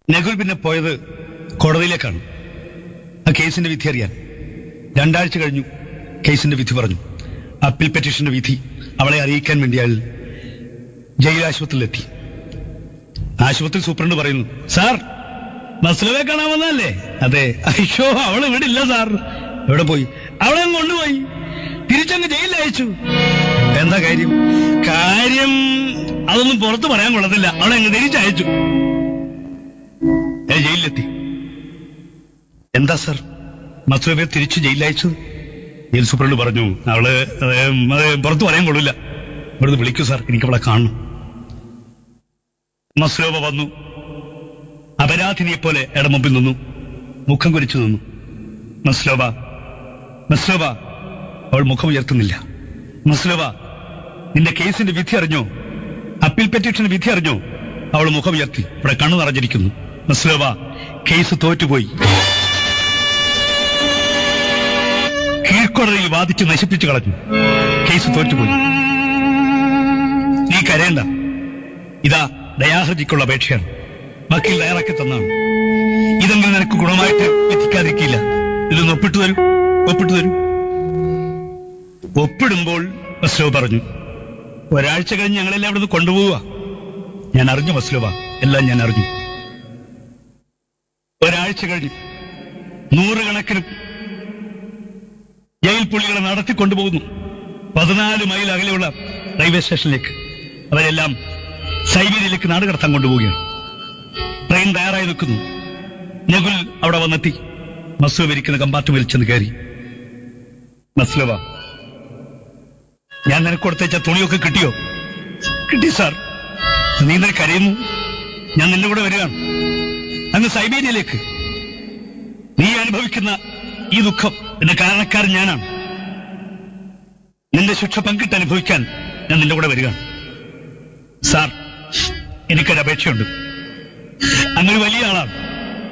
നകുൽ പിന്നെ പോയത് കോടതിയിലേക്കാണ് ആ കേസിന്റെ വിധി അറിയാൻ രണ്ടാഴ്ച കഴിഞ്ഞു കേസിന്റെ വിധി പറഞ്ഞു അപ്പീൽ പെറ്റീഷന്റെ വിധി അവളെ അറിയിക്കാൻ വേണ്ടി അയാൾ ജയിൽ ആശുപത്രിയിലെത്തി ആശുപത്രി സൂപ്രണ്ട് പറയുന്നു സാർ മസ്ലവെ കാണാൻ വന്നതല്ലേ അതെ അയ്യോ അവൾ ഇവിടെ ഇല്ല സാർ എവിടെ പോയി അവളെ അങ്ങ് കൊണ്ടുപോയി തിരിച്ചങ്ങ് ജയിലിൽ അയച്ചു എന്താ കാര്യം കാര്യം അതൊന്നും പുറത്ത് പറയാൻ കൊള്ളത്തില്ല അവളെ അങ്ങ് തിരിച്ചയച്ചു ഏ ജയിലിലെത്തി എന്താ സാർ മസ്ലവെ തിരിച്ച് ജയിലയച്ചത് ജയിൽ സൂപ്രണ്ട് പറഞ്ഞു അവള് ഏം, അത് പുറത്ത് പറയാൻ കൊള്ളില്ല ഇവിടുന്ന് വിളിക്കൂ സാർ എനിക്ക് അവളെ കാണണം മസ്ലോബ വന്നു അപരാധിനിയെ പോലെ എടെ മുമ്പിൽ നിന്നു മുഖം കുരിച്ചു നിന്നു മസ്ലോബ മസ്ലോബ അവൾ മുഖം ഉയർത്തുന്നില്ല മസ്ലോബ നിന്റെ കേസിന്റെ വിധി അറിഞ്ഞോ അപ്പീൽ പെറ്റീഷന്റെ വിധി അറിഞ്ഞോ അവൾ മുഖം ഉയർത്തി ഇവിടെ കണ്ണു നിറഞ്ഞിരിക്കുന്നു മസ്ലോബ കേസ് തോറ്റുപോയി കീഴ്ക്കോടതിയിൽ വാദിച്ച് നശിപ്പിച്ചു കളഞ്ഞു കേസ് തോറ്റുപോയി നീ കരയണ്ട ഇതാ ദയാഹർജിക്കുള്ള അപേക്ഷയാണ് വക്കീൽ തയ്യാറാക്കി തന്നാണ് ഇതെങ്കിലും നിനക്ക് ഗുണമായിട്ട് എത്തിക്കാതിരിക്കില്ല ഇതൊന്ന് ഒപ്പിട്ടു തരൂ ഒപ്പിട്ടു തരൂ ഒപ്പിടുമ്പോൾ മസ്ലോ പറഞ്ഞു ഒരാഴ്ച കഴിഞ്ഞ് ഞങ്ങളെല്ലാം ഇവിടുന്ന് കൊണ്ടുപോവുക ഞാൻ അറിഞ്ഞു മസ്ലോബ എല്ലാം ഞാൻ അറിഞ്ഞു ഒരാഴ്ച കഴിഞ്ഞു നൂറുകണക്കിന് ജയിൽ പുള്ളികളെ നടത്തിക്കൊണ്ടുപോകുന്നു പതിനാല് മൈൽ അകലെയുള്ള റെയിൽവേ സ്റ്റേഷനിലേക്ക് അവരെല്ലാം സൈബീരിയയിലേക്ക് നാട് കടത്താൻ കൊണ്ടുപോവുകയാണ് ട്രെയിൻ തയ്യാറായി നിൽക്കുന്നു നകുൽ അവിടെ വന്നെത്തി മസ്ലബ ഇരിക്കുന്ന കമ്പാർട്ട്മെന്റിൽ ചെന്ന് കയറി മസ്ലബ ഞാൻ നിനക്ക് കൊടുത്തേച്ച തുണിയൊക്കെ കിട്ടിയോ കിട്ടി സാർ നീ ഇന്നലെ കരയുന്നു ഞാൻ നിന്റെ കൂടെ വരികയാണ് അങ്ങ് സൈബീരിയയിലേക്ക് നീ അനുഭവിക്കുന്ന ഈ ദുഃഖം എന്റെ കാരണക്കാരൻ ഞാനാണ് നിന്റെ ശിക്ഷ പങ്കിട്ട് അനുഭവിക്കാൻ ഞാൻ നിന്റെ കൂടെ വരികയാണ് സാർ എനിക്കൊരു അപേക്ഷയുണ്ട് അങ്ങൊരു വലിയ ആളാണ്